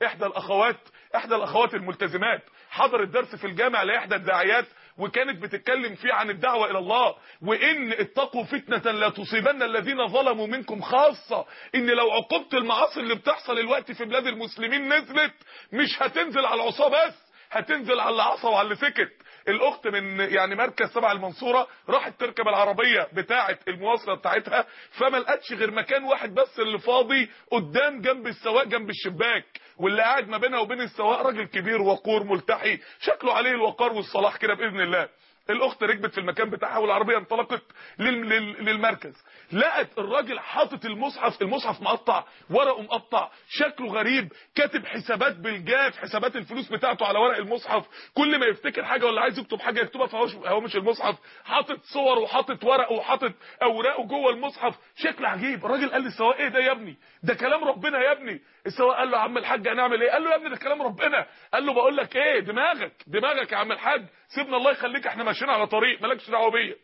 احدى الاخوات احدى الاخوات الملتزمات حضرت درس في الجامع لاحدى الداعيات وكانت بتتكلم فيه عن الدعوة الى الله وان اتقوا فتنة لا تصيبن الذين ظلموا منكم خاصة ان لو عقوبة المعاصي اللي بتحصل الوقت في بلاد المسلمين نزلت مش هتنزل على العصاه بس هتنزل على اللي عصى وعلى اللي سكت الاخت من يعني مركز تبع المنصوره راحت تركب العربيه بتاعه المواصله بتاعتها فما لقتش غير مكان واحد بس اللي فاضي قدام جنب السواق جنب الشباك واللي قاعد ما بينها وبين السواق راجل كبير وقور ملتحي شكله عليه الوقار والصلاح كده باذن الله الاخت ركبت في المكان بتاعها والعربيه انطلقت لل... لل... للمركز لقت الراجل حاطط المصحف المصحف مقطع ورقه مقطع شكله غريب كاتب حسابات بالجاف حسابات الفلوس بتاعته على ورق المصحف كل ما يفتكر حاجه ولا عايز يكتب حاجه يكتبها في هوامش المصحف حاطط صور وحاطط ورقه وحاطط اوراقه جوه المصحف شكل عجيب الراجل قال للسواق ايه ده يا ابني ده كلام ربنا يا ابني السواق قال له يا عم الحاج هنعمل ايه قال له يا ابني ده كلام ربنا قال له بقول لك ايه دماغك دماغك يا عم الحاج سيبنا الله يخليك احنا ماشيين على طريق مالكش دعوه بيا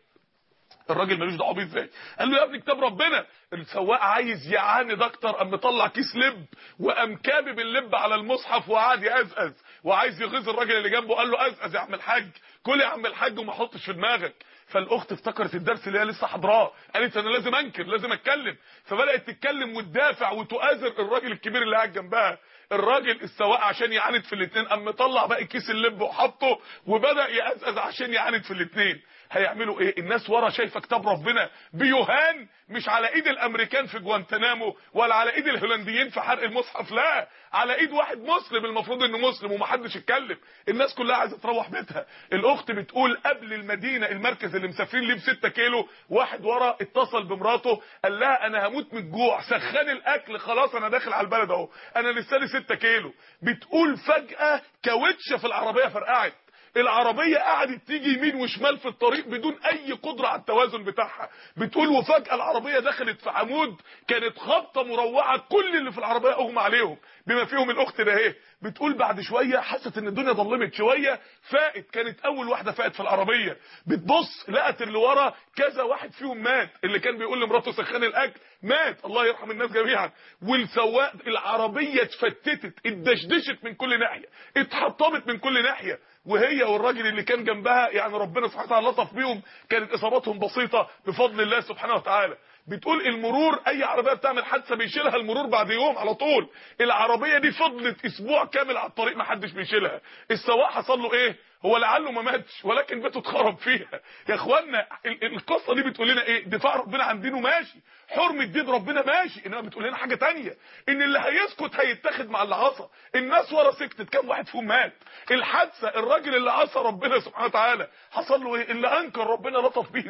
الراجل ملوش دعوه بيه ازاي قال له يا ابني كتاب ربنا السواق عايز يعاند اكتر قام مطلع كيس لب وقام كابب اللب على المصحف وقعد يقزقز وعايز يغيظ الراجل اللي جنبه قال له قزقز يا عم الحاج كل يا عم الحاج وما حطش في دماغك فالاخت افتكرت الدرس اللي هي لسه حضراه قالت انا لازم انكر لازم اتكلم فبدات تتكلم وتدافع وتؤازر الراجل الكبير اللي قاعد جنبها الراجل السواق عشان يعاند في الاثنين قام مطلع باقي كيس اللب وحطه وبدا يقزقز عشان يعاند في الاثنين هيعملوا ايه الناس ورا شايفه كتاب ربنا بيهان مش على ايد الامريكان في جوانتنامو ولا على ايد الهولنديين في حرق المصحف لا على ايد واحد مسلم المفروض انه مسلم ومحدش يتكلم الناس كلها عايزه تروح بيتها الاخت بتقول قبل المدينه المركز اللي مسافرين ليه ب 6 كيلو واحد ورا اتصل بمراته قال لها انا هموت من الجوع سخان الاكل خلاص انا داخل على البلد اهو انا لسه لي 6 كيلو بتقول فجاه كاوتشه في العربيه فرقعت العربية قعدت تيجي يمين وشمال في الطريق بدون اي قدرة على التوازن بتاعها بتقول وفجأة العربية دخلت في عمود كانت خبطة مروعة كل اللي في العربية اغمى عليهم بما فيهم الاخت ده اهي بتقول بعد شوية حست ان الدنيا ظلمت شوية فاقت كانت اول واحدة فاقت في العربية بتبص لقت اللي ورا كذا واحد فيهم مات اللي كان بيقول لمراته سخان الاكل مات الله يرحم الناس جميعا والسواق العربية اتفتتت اتدشدشت من كل ناحية اتحطمت من كل ناحية وهي والراجل اللي كان جنبها يعني ربنا سبحانه وتعالى لطف بيهم كانت اصاباتهم بسيطه بفضل الله سبحانه وتعالى بتقول المرور اي عربيه بتعمل حادثه بيشيلها المرور بعد يوم على طول العربيه دي فضلت اسبوع كامل على الطريق ما حدش بيشيلها السواق حصل له ايه هو لعله ما ماتش ولكن بيته اتخرب فيها يا اخوانا القصه دي بتقول لنا ايه دفاع ربنا عن دينه ماشي حرمه دين ربنا ماشي انما بتقول لنا حاجه تانية ان اللي هيسكت هيتاخد مع اللي عصى الناس ورا سكتت كام واحد فيهم مات الحادثه الراجل اللي عصى ربنا سبحانه وتعالى حصل له ايه اللي انكر ربنا لطف بيه